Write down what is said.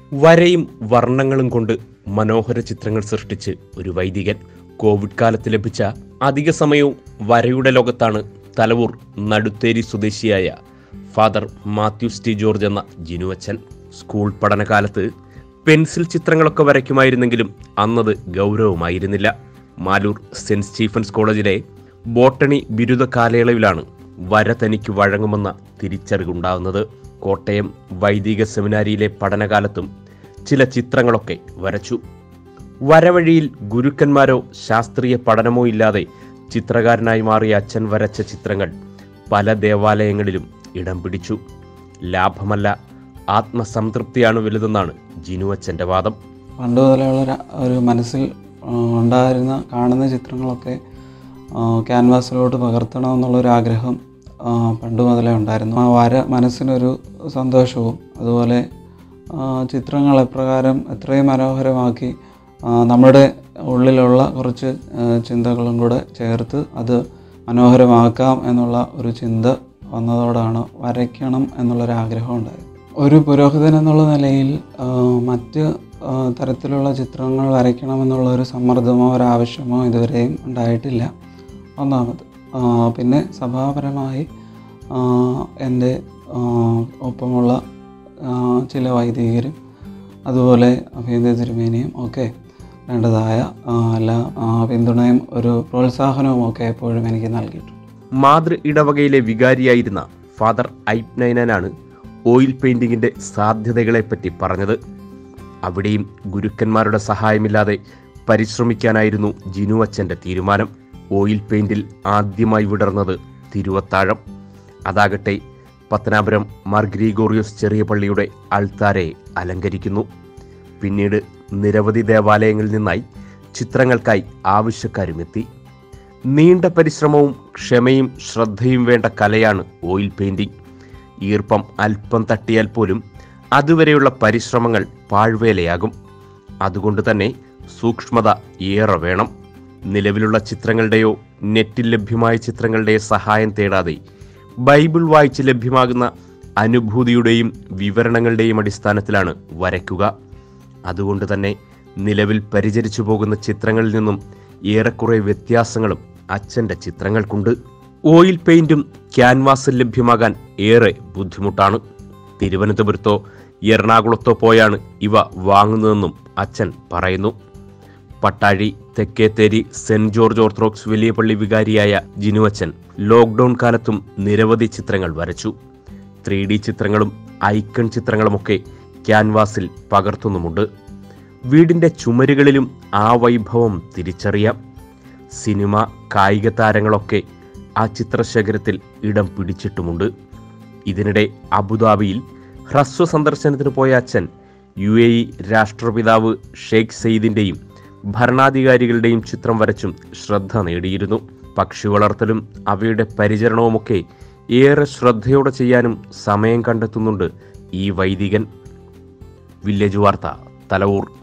വരയും വർണ്ണങ്ങളും കൊണ്ട് മനോഹര ചിത്രങ്ങൾ സൃഷ്ടിച്ച് ഒരു വൈദികൻ കോവിഡ് കാലത്ത് ലഭിച്ച അധിക സമയവും വരയുടെ ലോകത്താണ് തലവൂർ നടുത്തേരി സ്വദേശിയായ ഫാദർ മാത്യൂസ് ടി ജോർജ് എന്ന ജിനുവച്ചൻ സ്കൂൾ പഠനകാലത്ത് പെൻസിൽ ചിത്രങ്ങളൊക്കെ വരയ്ക്കുമായിരുന്നെങ്കിലും അന്നത് ഗൗരവമായിരുന്നില്ല മാലൂർ സെന്റ് സ്റ്റീഫൻസ് കോളേജിലെ ബോട്ടണി ബിരുദ കാലയളവിലാണ് വര തനിക്ക് വഴങ്ങുമെന്ന തിരിച്ചറിവുണ്ടാകുന്നത് കോട്ടയം വൈദിക സെമിനാരിയിലെ പഠനകാലത്തും ചില ചിത്രങ്ങളൊക്കെ വരച്ചു വരവഴിയിൽ ഗുരുക്കന്മാരോ ശാസ്ത്രീയ പഠനമോ ഇല്ലാതെ ചിത്രകാരനായി മാറിയ അച്ഛൻ വരച്ച ചിത്രങ്ങൾ പല ദേവാലയങ്ങളിലും ഇടം പിടിച്ചു ലാഭമല്ല ആത്മസംതൃപ്തിയാണ് വലുതെന്നാണ് ജിനു അച്ഛൻ്റെ വാദം പണ്ട് മുതലുള്ള ഒരു- ഒരു മനസ്സിൽ ആ, ഉണ്ടായിരുന്ന കാണുന്ന ചിത്രങ്ങളൊക്കെ ആ, ക്യാൻവാസിലോട്ട് പകർത്തണം എന്നുള്ളൊരു ആഗ്രഹം ആ, പണ്ട് മുതലേ ഉണ്ടായിരുന്നു ആ വര മനസ്സിനൊരു സന്തോഷവും അതുപോലെ ആ, ചിത്രങ്ങൾ എപ്രകാരം എത്രയും മനോഹരമാക്കി ആ, നമ്മുടെ ഉള്ളിലുള്ള കുറച്ച് ആ, ചിന്തകളും കൂടെ ചേർത്ത് അത് മനോഹരമാക്കാം എന്നുള്ള ഒരു ചിന്ത വന്നതോടാണ് വരയ്ക്കണം എന്നുള്ളൊരു ആഗ്രഹം ഉണ്ടായത് ഒരു പുരോഹിതൻ എന്നുള്ള നിലയിൽ ആ, മറ്റ് ആ, തരത്തിലുള്ള ചിത്രങ്ങൾ വരയ്ക്കണമെന്നുള്ള ഒരു സമ്മർദ്ദമോ ഒരു ആവശ്യമോ ഇതുവരെയും ഉണ്ടായിട്ടില്ല ഒന്നാമത് ആ, പിന്നെ സഭാപരമായി ആ, എൻ്റെ ആ, ഒപ്പമുള്ള ആ, ചില വൈദികരും അതുപോലെ അഭിനന്ദ തിരുമേനിയും ഒക്കെ വേണ്ടതായ ആ, എല്ലാ ആ, പിന്തുണയും ഒരു പ്രോത്സാഹനവും ഒക്കെ എപ്പോഴും എനിക്ക് നൽകിയിട്ടുണ്ട് മാതൃ ഇടവകയിലെ വികാരിയായിരുന്ന ഫാദർ ഐപ് നൈനാണ് ഓയിൽ പെയിന്റിങ്ങിന്റെ സാധ്യതകളെപ്പറ്റി പറഞ്ഞത് അവിടെയും ഗുരുക്കന്മാരുടെ സഹായമില്ലാതെ പരിശ്രമിക്കാനായിരുന്നു ജിനു അച്ഛൻ്റെ തീരുമാനം ഓയിൽ പെയിന്റിൽ ആദ്യമായി വിടർന്നത് തിരുവത്താഴം അതാകട്ടെ പത്തനാപുരം മാർ ഗ്രീഗോറിയോസ് ചെറിയ പള്ളിയുടെ അൾത്താരെ അലങ്കരിക്കുന്നു പിന്നീട് നിരവധി ദേവാലയങ്ങളിൽ നിന്നായി ചിത്രങ്ങൾക്കായി ആവശ്യക്കാരുമെത്തി നീണ്ട പരിശ്രമവും ക്ഷമയും ശ്രദ്ധയും വേണ്ട കലയാണ് ഓയിൽ പെയിന്റിംഗ് ഈർപ്പം അല്പം തട്ടിയാൽ പോലും അതുവരെയുള്ള പരിശ്രമങ്ങൾ പാഴ്വേലയാകും അതുകൊണ്ട് തന്നെ സൂക്ഷ്മത ഏറെ വേണം നിലവിലുള്ള ചിത്രങ്ങളുടെയോ നെറ്റിൽ ലഭ്യമായ ചിത്രങ്ങളുടെയോ സഹായം തേടാതെ ബൈബിൾ വായിച്ച് ലഭ്യമാകുന്ന അനുഭൂതിയുടെയും വിവരണങ്ങളുടെയും അടിസ്ഥാനത്തിലാണ് വരയ്ക്കുക അതുകൊണ്ട് തന്നെ നിലവിൽ പരിചരിച്ചു പോകുന്ന ചിത്രങ്ങളിൽ നിന്നും ഏറെക്കുറെ വ്യത്യാസങ്ങളും അച്ഛൻ്റെ ചിത്രങ്ങൾക്കുണ്ട് ഓയിൽ പെയിന്റും ക്യാൻവാസും ലഭ്യമാകാൻ ഏറെ ബുദ്ധിമുട്ടാണ് തിരുവനന്തപുരത്തോ എറണാകുളത്തോ പോയാണ് ഇവ വാങ്ങുന്നതെന്നും അച്ഛൻ പറയുന്നു Pattazhi Thekkethery saint George orthodox വലിയ പള്ളി വികാരിയായ ജിനുവച്ചൻ ലോക്ക്ഡൌൺ കാലത്തും നിരവധി ചിത്രങ്ങൾ വരച്ചു ത്രീ ഡി ചിത്രങ്ങളും ഐക്കൺ ചിത്രങ്ങളുമൊക്കെ ക്യാൻവാസിൽ പകർത്തുന്നുമുണ്ട് വീടിന്റെ ചുമരുകളിലും ആ വൈഭവം തിരിച്ചറിയാം സിനിമ കായിക താരങ്ങളൊക്കെ ആ ചിത്രശേഖരത്തിൽ ഇടം പിടിച്ചിട്ടുമുണ്ട് ഇതിനിടെ അബുദാബിയിൽ ഹ്രസ്വ സന്ദർശനത്തിന് പോയ അച്ഛൻ യു എ ഇ രാഷ്ട്രപിതാവ് ഷെയ്ഖ് സെയ്ദിന്റെയും ഭരണാധികാരികളുടെയും ചിത്രം വരച്ചും ശ്രദ്ധ നേടിയിരുന്നു പക്ഷി വളർത്തലും അവയുടെ പരിചരണവുമൊക്കെ ഏറെ ശ്രദ്ധയോടെ ചെയ്യാനും സമയം കണ്ടെത്തുന്നുണ്ട് ഈ വൈദികൻ വില്ലേജ് വാർത്ത തലവൂർ